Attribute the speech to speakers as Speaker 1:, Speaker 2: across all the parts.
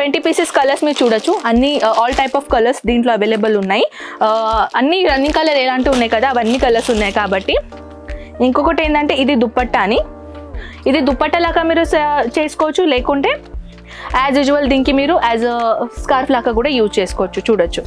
Speaker 1: twenty pieces colours మీరు చూడొచ్చు అన్ని ఆల్ టైప్ ఆఫ్ కలర్స్ దీంట్లో అవైలబుల్ ఉన్నాయి ఆ, అన్ని రన్నింగ్ కలర్ ఎలాంటివి ఉన్నాయి కదా అవన్నీ కలర్స్ ఉన్నాయి కాబట్టి ఇంకొకటి ఏంటంటే ఇది దుప్పట్టా అని ఇది దుప్పట్టా లాగా మీరు స- చేసుకోవచ్చు లేకుంటే యాజ్ యూజువల్ దీనికి మీరు యాజ్ స్కార్ఫ్ లాగా కూడా యూజ్ చేసుకోవచ్చు చూడొచ్చు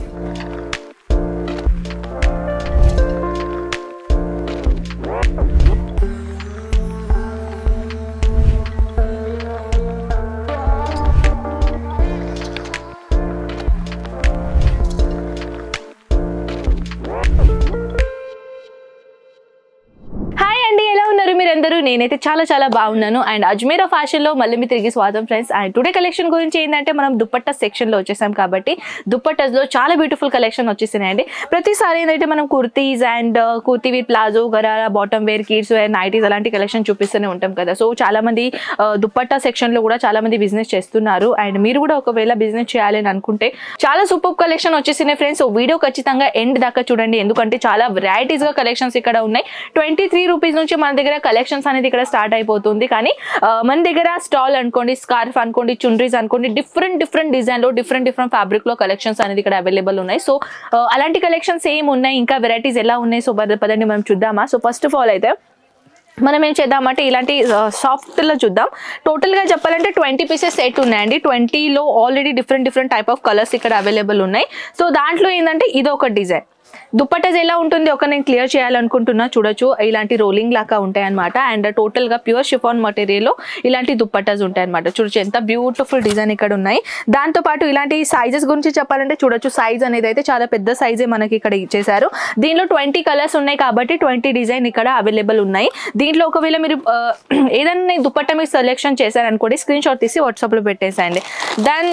Speaker 1: హాయ్ అండి ఎలా ఉన్నారు మీరందరూ నేనైతే చాలా చాలా బాగున్నాను అండ్ అజ్మీరా ఫ్యాషన్లో మళ్ళీ మీ తిరిగి స్వాగతం ఫ్రెండ్స్ అండ్ టుడే కలెక్షన్ గురించి ఏంటంటే మనం దుప్పట్టా సెక్షన్లో వచ్చేసాం కాబట్టి దుప్పట్టాస్లో చాలా బ్యూటిఫుల్ కలెక్షన్ వచ్చేసినాయండి ప్రతిసారి ఏంటంటే మనం kurtis and kurti with palazzo gharara bottom wear kids wear nighties అలాంటి కలెక్షన్ చూపిస్తూనే ఉంటాం కదా సో చాలా మంది ఆ, దుప్పట్టా సెక్షన్లో కూడా చాలా మంది బిజినెస్ చేస్తున్నారు అండ్ మీరు కూడా ఒకవేళ బిజినెస్ చేయాలి అని అనుకుంటే చాలా సూపర్ కలెక్షన్ వచ్చేసినాయి ఫ్రెండ్స్ సో వీడియో ఖచ్చితంగా ఎండ్ దాకా చూడండి ఎందుకంటే చాలా వెరైటీస్ గా కలెక్షన్స్ ఇక్కడ ఉన్నాయి ట్వంటీ త్రీ రూపీస్ నుంచి మన దగ్గర కలెక్షన్స్ అనేది ఇక్కడ స్టార్ట్ అయిపోతుంది కానీ ఆ, మన దగ్గర స్టాల్ అనుకోండి స్కార్ఫ్ అనుకోండి చుండ్రీస్ అనుకోండి డిఫరెంట్ డిఫరెంట్ డిజైన్ లో డిఫరెంట్ డిఫరెంట్ ఫ్యాబ్రిక్ లో కలెక్షన్స్ అనేది ఇక్కడ అవైలబుల్ ఉన్నాయి సో ఆ, అలాంటి కలెక్షన్స్ ఏం ఉన్నాయి ఇంకా వెరైటీస్ ఎలా ఉన్నాయి సో పద- పదండి మనం చూద్దామా సో ఫస్ట్ ఆఫ్ ఆల్ అయితే మనం ఏం చేద్దామంటే ఇలాంటి సాఫ్ట్లో చూద్దాం టోటల్గా చెప్పాలంటే ట్వంటీ పీసెస్ సెట్ ఉన్నాయండి ట్వంటీలో already different different type of colours ఇక్కడ అవైలబుల్ ఉన్నాయి సో దాంట్లో ఏంటంటే ఇది ఒక డిజైన్ దుప్పట్టస్ ఎలా ఉంటుంది ఒక నేను క్లియర్ చేయాలనుకుంటున్నా చూడొచ్చు ఇలాంటి రోలింగ్ లాగా ఉంటాయి అనమాట అండ్ టోటల్ గా ప్యూర్ షిఫాన్ మెటీరియల్ ఇలాంటి దుప్పట్టస్ ఉంటాయి అనమాట చూడొచ్చు ఎంత బ్యూటిఫుల్ డిజైన్ ఇక్కడ ఉన్నాయి దాంతో పాటు ఇలాంటి సైజెస్ గురించి చెప్పాలంటే చూడొచ్చు సైజ్ అనేది అయితే చాలా పెద్ద సైజే మనకి ఇక్కడ ఇచ్చేసారు దీనిలో ట్వంటీ కలర్స్ ఉన్నాయి కాబట్టి ట్వంటీ డిజైన్ ఇక్కడ అవైలబుల్ ఉన్నాయి దీంట్లో ఒకవేళ మీరు ఆ, ఏదైనా దుప్పట్ట మీరు సెలెక్షన్ చేశారనుకోండి స్క్రీన్ షాట్ తీసి వాట్సాప్లో పెట్టేసేయండి దెన్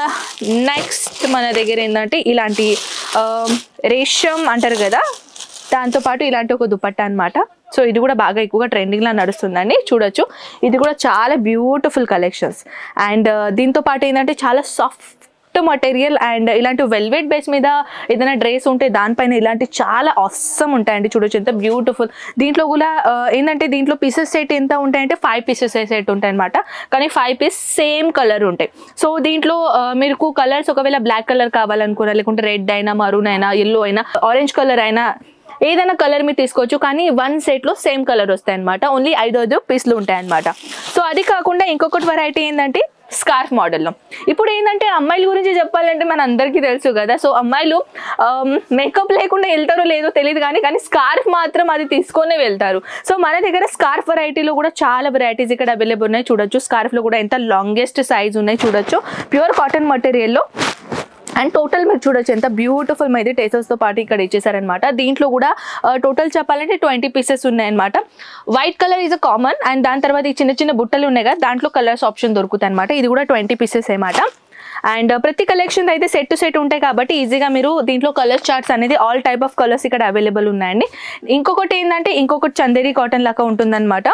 Speaker 1: నెక్స్ట్ మన దగ్గర ఏంటంటే ఇలాంటి ఆ, రేషం అంటారు కదా దాంతోపాటు ఇలాంటి ఒక దుపట్టా అన్నమాట సో ఇది కూడా బాగా ఎక్కువగా ట్రెండింగ్లో నడుస్తుందండి చూడొచ్చు ఇది కూడా చాలా బ్యూటిఫుల్ కలెక్షన్స్ అండ్ దీంతో పాటు ఏంటంటే చాలా సాఫ్ట్ మటీరియల్ అండ్ ఇలాంటి వెల్వెట్ బేస్ మీద ఏదైనా డ్రెస్ ఉంటే దానిపైన ఇలాంటి చాలా అవసరం ఉంటాయండి చూడొచ్చు ఎంత బ్యూటిఫుల్ దీంట్లో కూడా ఆ, ఏంటంటే దీంట్లో పీసెస్ సెట్ ఎంత ఉంటాయంటే ఫైవ్ పీసెస్ సెట్ ఉంటాయి అనమాట కానీ ఫైవ్ పీస్ సేమ్ కలర్ ఉంటాయి సో దీంట్లో ఆ, మీకు కలర్స్ ఒకవేళ బ్లాక్ కలర్ కావాలనుకున్నా లేకుంటే రెడ్ అయినా మరూన్ అయినా ఎల్లో అయినా ఆరెంజ్ కలర్ అయినా ఏదైనా కలర్ మీరు తీసుకోవచ్చు కానీ వన్ సెట్లో సేమ్ కలర్ వస్తాయి అనమాట ఓన్లీ ఐదు ఐదు పీస్లు ఉంటాయి అనమాట సో అది కాకుండా ఇంకొకటి వెరైటీ ఏంటంటే స్కార్ఫ్ మోడల్లో ఇప్పుడు ఏంటంటే అమ్మాయిల గురించి చెప్పాలంటే మన అందరికీ తెలుసు కదా సో అమ్మాయిలు మేకప్ లేకుండా వెళ్తారో లేదో తెలియదు కానీ కానీ స్కార్ఫ్ మాత్రం అది తీసుకొనే వెళ్తారు సో మన దగ్గర స్కార్ఫ్ వెరైటీలో కూడా చాలా వెరైటీస్ ఇక్కడ అవైలబుల్ ఉన్నాయి చూడొచ్చు స్కార్ఫ్లో కూడా ఎంత లాంగెస్ట్ సైజ్ ఉన్నాయి చూడొచ్చు ప్యూర్ కాటన్ మటీరియల్లో అండ్ టోటల్ మీరు చూడొచ్చు ఎంత బ్యూటిఫుల్ మీద టేసెస్తో పాటు ఇక్కడ ఇచ్చేసారనమాట దీంట్లో కూడా టోటల్ చెప్పాలంటే ట్వంటీ పీసెస్ ఉన్నాయన్నమాట white colour is a common and దాని తర్వాత ఈ చిన్న చిన్న బుట్టలు ఉన్నాయి కదా దాంట్లో కలర్స్ ఆప్షన్ దొరుకుతాయి అనమాట ఇది కూడా ట్వంటీ పీసెస్ అనమాట అండ్ ప్రతి కలెక్షన్ అయితే సెట్ టు సెట్ ఉంటాయి కాబట్టి ఈజీగా మీరు దీంట్లో కలర్ చార్ట్స్ అనేది ఆల్ టైప్ ఆఫ్ కలర్స్ ఇక్కడ అవైలబుల్ ఉన్నాయండి ఇంకొకటి ఏంటంటే ఇంకొకటి చందేరి కాటన్ లాగా ఉంటుందన్నమాట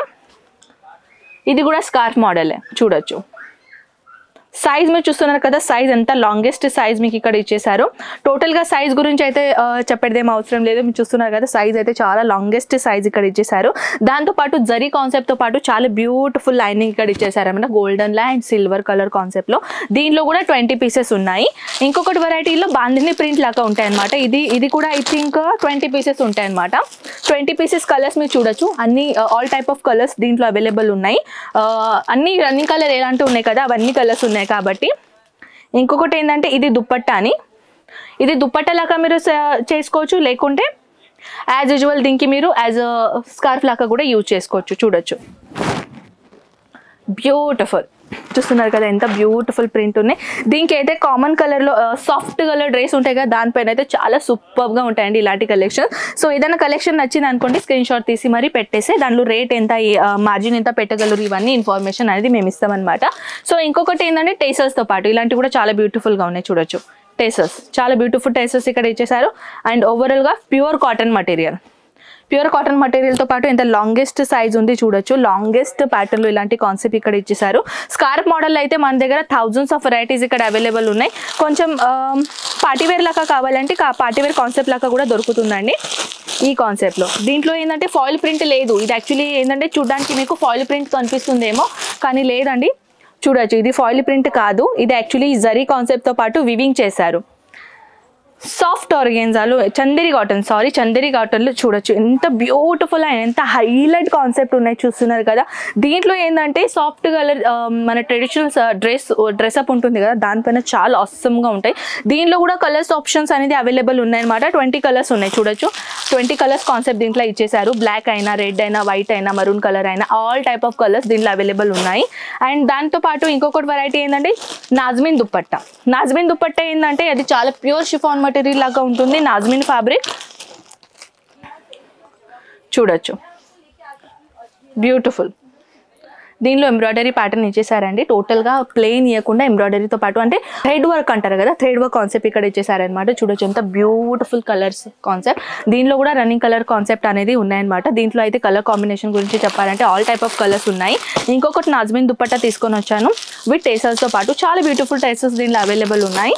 Speaker 1: ఇది కూడా స్కార్ఫ్ మోడలే చూడొచ్చు సైజ్ మీరు చూస్తున్నారు కదా సైజ్ ఎంత లాంగెస్ట్ సైజ్ మీకు ఇక్కడ ఇచ్చేసారు టోటల్గా సైజ్ గురించి అయితే ఆ, చెప్పేదేం అవసరం లేదు మీరు చూస్తున్నారు కదా సైజ్ అయితే చాలా లాంగెస్ట్ సైజ్ ఇక్కడ ఇచ్చేసారు దాంతో పాటు జరీ కాన్సెప్ట్తో పాటు చాలా బ్యూటిఫుల్ లైనింగ్ ఇక్కడ ఇచ్చేసారు అనమాట గోల్డెన్ లా అండ్ సిల్వర్ కలర్ కాన్సెప్ట్లో దీంట్లో కూడా ట్వంటీ పీసెస్ ఉన్నాయి ఇంకొకటి వెరైటీలో బాందిని ప్రింట్ లాగా ఉంటాయి అనమాట ఇది ఇది కూడా ఐ థింక్ ట్వంటీ పీసెస్ ఉంటాయి అనమాట ట్వంటీ పీసెస్ కలర్స్ మీరు చూడొచ్చు అన్ని ఆల్ టైప్ ఆఫ్ కలర్స్ దీంట్లో అవైలబుల్ ఉన్నాయి ఆ, అన్ని రన్నింగ్ కలర్ ఎలాంటివి ఉన్నాయి కదా అవన్నీ కలర్స్ ఉన్నాయి కాబట్టి ఇంకొకటి ఏంటంటే ఇది దుప్పట్టా అని ఇది దుప్పట్టా లాగా మీరు స- చేసుకోవచ్చు లేకుంటే యాజ్ యూజువల్ దీనికి మీరు యాజ్ స్కార్ఫ్ లాగా కూడా యూజ్ చేసుకోవచ్చు చూడొచ్చు బ్యూటిఫుల్ చూస్తున్నారు కదా ఎంత బ్యూటిఫుల్ ప్రింట్ ఉన్నాయి దీనికి అయితే కామన్ కలర్లో సాఫ్ట్ కలర్ డ్రెస్ ఉంటాయి కదా దానిపైన అయితే చాలా సూపర్గా ఉంటాయండి ఇలాంటి కలెక్షన్ సో ఏదైనా కలెక్షన్ నచ్చింది అనుకోండి స్క్రీన్ షాట్ తీసి మరీ పెట్టేసి దాంట్లో రేట్ ఎంత మార్జిన్ ఎంత పెట్టగలరు ఇవన్నీ ఇన్ఫర్మేషన్ అనేది మేము ఇస్తామన్నమాట సో ఇంకొకటి ఏంటంటే టేసర్స్తో పాటు ఇలాంటివి కూడా చాలా బ్యూటిఫుల్గా ఉన్నాయి చూడొచ్చు టేసర్స్ చాలా బ్యూటిఫుల్ టేసర్స్ ఇక్కడ ఇచ్చేసారు అండ్ ఓవరాల్గా pure cotton material pure cotton మటీరియల్తో పాటు ఎంత లాంగెస్ట్ సైజ్ ఉంది చూడొచ్చు లాంగెస్ట్ ప్యాటర్న్లో ఇలాంటి కాన్సెప్ట్ ఇక్కడ ఇచ్చేసారు స్కార్ప్ మోడల్ అయితే మన దగ్గర థౌజండ్స్ ఆఫ్ వెరైటీస్ ఇక్కడ అవైలబుల్ ఉన్నాయి కొంచెం పార్టీవేర్ లాగా కావాలంటే పార్టీవేర్ కాన్సెప్ట్ లాగా కూడా దొరుకుతుందండి ఈ కాన్సెప్ట్లో దీంట్లో ఏంటంటే ఫాయిల్ ప్రింట్ లేదు ఇది యాక్చువల్లీ ఏంటంటే చూడడానికి మీకు ఫాయిల్ ప్రింట్ కనిపిస్తుందేమో కానీ లేదండి చూడొచ్చు ఇది ఫాయిల్ ప్రింట్ కాదు ఇది యాక్చువల్లీ జరీ కాన్సెప్ట్తో పాటు వివింగ్ చేశారు సాఫ్ట్ ఆర్గెన్జాలు చందేరి కాటన్ సారీ చందేరి కాటన్లో చూడొచ్చు ఎంత బ్యూటిఫుల్ అండ్ ఎంత హైలైట్ కాన్సెప్ట్ ఉన్నాయి చూస్తున్నారు కదా దీంట్లో ఏంటంటే సాఫ్ట్ కలర్ మన ట్రెడిషనల్ డ్రెస్ డ్రెస్అప్ ఉంటుంది కదా దానిపైన చాలా అవసరంగా ఉంటాయి దీనిలో కూడా కలర్స్ ఆప్షన్స్ అనేది అవైలబుల్ ఉన్నాయన్నమాట ట్వంటీ కలర్స్ ఉన్నాయి చూడొచ్చు ట్వంటీ కలర్స్ కాన్సెప్ట్ దీంట్లో ఇచ్చేసారు బ్లాక్ అయినా రెడ్ అయినా వైట్ అయినా మరూన్ కలర్ అయినా ఆల్ టైప్ ఆఫ్ కలర్స్ దీంట్లో అవైలబుల్ ఉన్నాయి అండ్ దాంతో పాటు ఇంకొకటి వెరైటీ ఏంటంటే నాజ్మిన్ దుప్పట్ట నాజ్మిన్ దుప్పట్ట ఏంటంటే అది చాలా ప్యూర్ షిఫాన్ మెటీరియల్ లాగా ఉంటుంది నాజ్మిన్ ఫ్యాబ్రిక్ చూడొచ్చు బ్యూటిఫుల్ దీనిలో ఎంబ్రాయిడరీ ప్యాటర్న్ ఇచ్చేసారండి టోటల్గా ప్లెయిన్ ఇవ్వకుండా ఎంబ్రాయిడరీతో పాటు అంటే థ్రెడ్ వర్క్ అంటారు కదా థ్రెడ్ వర్క్ కాన్సెప్ట్ ఇక్కడ ఇచ్చేసారనమాట చూడొచ్చు ఎంత బ్యూటిఫుల్ కలర్స్ కాన్సెప్ట్ దీనిలో కూడా రన్నింగ్ కలర్ కాన్సెప్ట్ అనేది ఉన్నాయన్నమాట దీంట్లో అయితే కలర్ కాంబినేషన్ గురించి చెప్పాలంటే ఆల్ టైప్ ఆఫ్ కలర్స్ ఉన్నాయి ఇంకొకటి నాజ్మిన్ దుప్పట్టా తీసుకొని వచ్చాను విత్ టేసర్స్తో పాటు చాలా బ్యూటిఫుల్ టేసర్స్ దీనిలో అవైలబుల్ ఉన్నాయి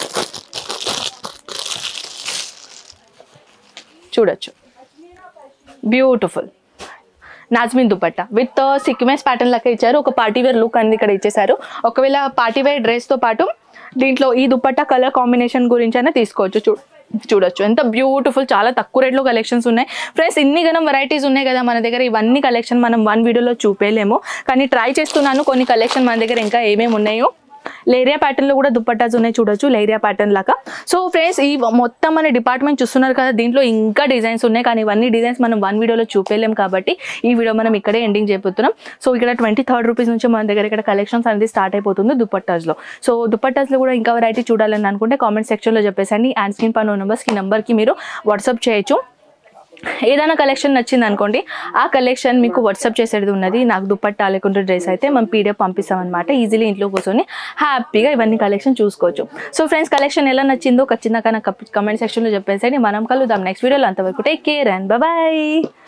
Speaker 1: చూడొచ్చు బ్యూటిఫుల్ నాజ్మిన్ దుపట్టా విత్ సిక్మెన్స్ ప్యాటర్న్ లెక్క ఇచ్చారు ఒక పార్టీ వేర్ లుక్ అనేది ఇక్కడ ఇచ్చేసారు ఒకవేళ పార్టీ వేర్ డ్రెస్తో పాటు దీంట్లో ఈ దుపట్టా కలర్ కాంబినేషన్ గురించి అయినా తీసుకోవచ్చు చూ చూడొచ్చు ఎంత బ్యూటిఫుల్ చాలా తక్కువ రేట్లో కలెక్షన్స్ ఉన్నాయి ఫ్రెండ్స్ ఇన్ని గనం వెరైటీస్ ఉన్నాయి కదా మన దగ్గర ఇవన్నీ కలెక్షన్ మనం వన్ వీడియోలో చూపేయలేము కానీ ట్రై చేస్తున్నాను కొన్ని కలెక్షన్ మన దగ్గర ఇంకా ఏమేమి ఉన్నాయో లేరియా ప్యాటర్న్ లో కూడా దుప్పట్టాస్ ఉన్నాయి చూడొచ్చు లేరియా ప్యాటర్న్ లాగా సో ఫ్రెండ్స్ ఈ మొత్తం మన డిపార్ట్మెంట్ చూస్తున్నారు కదా దీంట్లో ఇంకా డిజైన్స్ ఉన్నాయి కానీ ఇవన్నీ డిజైన్స్ మనం వన్ వీడియోలో చూపేయలేం కాబట్టి ఈ వీడియో మనం ఇక్కడే ఎండింగ్ చేపుతున్నాం సో ఇక్కడ ట్వంటీ థర్డ్ రూపీస్ నుంచి మన దగ్గర ఇక్కడ కలెక్షన్స్ అనేది స్టార్ట్ అయిపోతుంది దుప్పట్టాస్లో సో దుప్పట్టాస్లో కూడా ఇంకా వెరైటీ చూడాలని అనుకుంటే కామెంట్ సెక్షన్లో చెప్పేసండి అండ్ స్క్రీన్ పన్ను నెంబర్స్కి నెంబర్కి మీరు వాట్సాప్ చేయొచ్చు ఏదైనా కలెక్షన్ నచ్చింది అనుకోండి ఆ కలెక్షన్ మీకు వాట్సాప్ చేసేది ఉన్నది నాకు దుప్పట్టా లేకుంటే డ్రెస్ అయితే మనం పీడిఎఫ్ పంపిస్తాం అనమాట ఈజీలీ ఇంట్లో కూర్చొని హ్యాపీగా ఇవన్నీ కలెక్షన్ చూసుకోవచ్చు సో ఫ్రెండ్స్ కలెక్షన్ ఎలా నచ్చిందో ఖచ్చితంగా నాకు కమెంట్ సెక్షన్లో చెప్పేసండి మనం కలుద్దాం నెక్స్ట్ వీడియోలో అంతవరకు టేక్ కేర్ అండ్ బాయ్